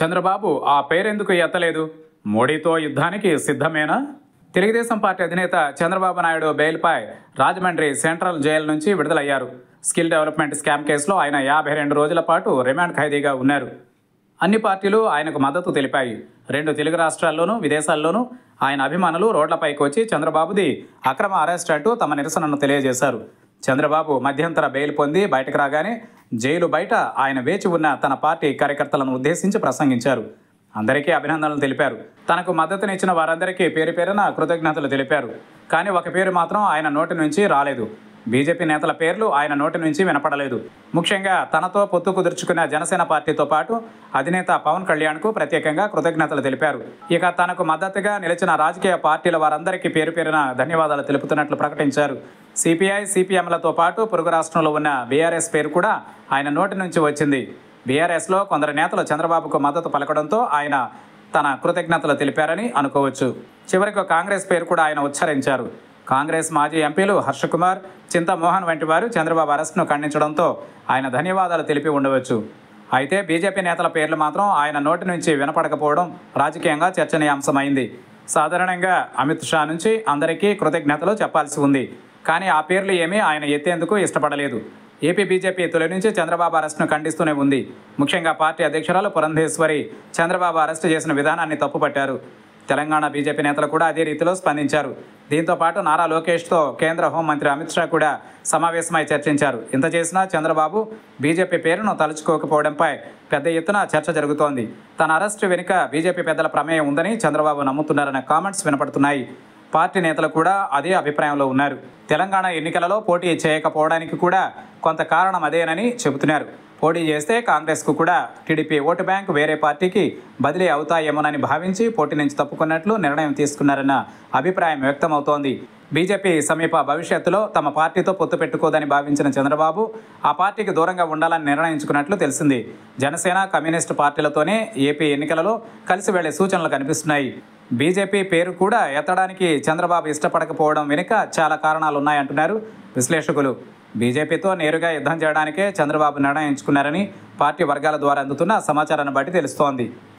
చంద్రబాబు ఆ పేరెందుకు ఎత్తలేదు మోడీతో యుద్ధానికి సిద్ధమేనా తెలుగుదేశం పార్టీ అధినేత చంద్రబాబు నాయుడు బెయిల్పై రాజమండ్రి సెంట్రల్ జైలు నుంచి విడుదలయ్యారు స్కిల్ డెవలప్మెంట్ స్కామ్ కేసులో ఆయన యాభై రెండు రోజుల పాటు రిమాండ్ ఖైదీగా ఉన్నారు అన్ని పార్టీలు ఆయనకు మద్దతు తెలిపాయి రెండు తెలుగు రాష్ట్రాల్లోనూ విదేశాల్లోనూ ఆయన అభిమానులు రోడ్లపైకి వచ్చి చంద్రబాబుది అక్రమ అరెస్ట్ అంటూ తమ నిరసనను తెలియజేశారు చంద్రబాబు మధ్యంతర బెయిల్ పొంది బయటకు రాగానే జైలు బయట ఆయన వేచి ఉన్న తన పార్టీ కార్యకర్తలను ఉద్దేశించి ప్రసంగించారు అందరికీ అభినందనలు తెలిపారు తనకు మద్దతునిచ్చిన వారందరికీ పేరు పేరున కృతజ్ఞతలు తెలిపారు కానీ ఒక పేరు మాత్రం ఆయన నోటి నుంచి రాలేదు బీజేపీ నేతల పేర్లు ఆయన నోటి నుంచి వినపడలేదు ముఖ్యంగా తనతో పొత్తు కుదుర్చుకున్న జనసేన పార్టీతో పాటు అధినేత పవన్ కళ్యాణ్కు ప్రత్యేకంగా కృతజ్ఞతలు తెలిపారు ఇక తనకు మద్దతుగా నిలిచిన రాజకీయ పార్టీల వారందరికీ పేరు పేరున ధన్యవాదాలు తెలుపుతున్నట్లు ప్రకటించారు సిపిఐ సిపిఎంలతో పాటు పొరుగు రాష్ట్రంలో ఉన్న బీఆర్ఎస్ పేరు కూడా ఆయన నోటి నుంచి వచ్చింది బీఆర్ఎస్లో కొందరు నేతలు చంద్రబాబుకు మద్దతు పలకడంతో ఆయన తన కృతజ్ఞతలు తెలిపారని అనుకోవచ్చు చివరికి కాంగ్రెస్ పేరు కూడా ఆయన ఉచ్చరించారు కాంగ్రెస్ మాజీ ఎంపీలు హర్షకుమార్ చింతమోహన్ వంటి వారు చంద్రబాబు అరెస్ట్ను ఖండించడంతో ఆయన ధన్యవాదాలు తెలిపి ఉండవచ్చు అయితే బీజేపీ నేతల పేర్లు మాత్రం ఆయన నోటి నుంచి వినపడకపోవడం రాజకీయంగా చర్చనీయాంశమైంది సాధారణంగా అమిత్ షా నుంచి అందరికీ కృతజ్ఞతలు చెప్పాల్సి ఉంది కానీ ఆ పేర్లు ఏమీ ఆయన ఎత్తేందుకు ఇష్టపడలేదు ఏపీ బీజేపీ తొలి నుంచి చంద్రబాబు అరెస్ట్ను ఖండిస్తూనే ఉంది ముఖ్యంగా పార్టీ అధ్యక్షురాలు పురంధేశ్వరి చంద్రబాబు అరెస్టు చేసిన విధానాన్ని తప్పుపట్టారు తెలంగాణ బీజేపీ నేతలు కూడా అదే రీతిలో స్పందించారు దీంతో పాటు నారా లోకేష్తో కేంద్ర హోంమంత్రి అమిత్ షా కూడా సమావేశమై చర్చించారు ఇంత చేసినా చంద్రబాబు బీజేపీ పేరును తలుచుకోకపోవడంపై పెద్ద ఎత్తున చర్చ జరుగుతోంది తన అరెస్టు వెనుక బీజేపీ పెద్దల ప్రమేయం ఉందని చంద్రబాబు నమ్ముతున్నారన్న కామెంట్స్ వినపడుతున్నాయి పార్టీ నేతలు కూడా అదే అభిప్రాయంలో ఉన్నారు తెలంగాణ ఎన్నికలలో పోటీ చేయకపోవడానికి కూడా కొంత కారణం అదేనని చెబుతున్నారు పోటీ చేస్తే కాంగ్రెస్కు కూడా టీడీపీ ఓటు బ్యాంక్ వేరే పార్టీకి బదిలీ అవుతాయేమోనని భావించి పోటీ నుంచి తప్పుకున్నట్లు నిర్ణయం తీసుకున్నారన్న అభిప్రాయం వ్యక్తమవుతోంది బీజేపీ సమీప భవిష్యత్తులో తమ పార్టీతో పొత్తు పెట్టుకోదని భావించిన చంద్రబాబు ఆ పార్టీకి దూరంగా ఉండాలని నిర్ణయించుకున్నట్లు తెలిసింది జనసేన కమ్యూనిస్టు పార్టీలతోనే ఏపీ ఎన్నికలలో కలిసి వెళ్లే సూచనలు కనిపిస్తున్నాయి బీజేపీ పేరు కూడా ఎత్తడానికి చంద్రబాబు ఇష్టపడకపోవడం వెనుక చాలా కారణాలున్నాయంటున్నారు విశ్లేషకులు బీజేపీతో నేరుగా యుద్ధం చేయడానికే చంద్రబాబు నిర్ణయించుకున్నారని పార్టీ వర్గాల ద్వారా అందుతున్న సమాచారాన్ని బట్టి తెలుస్తోంది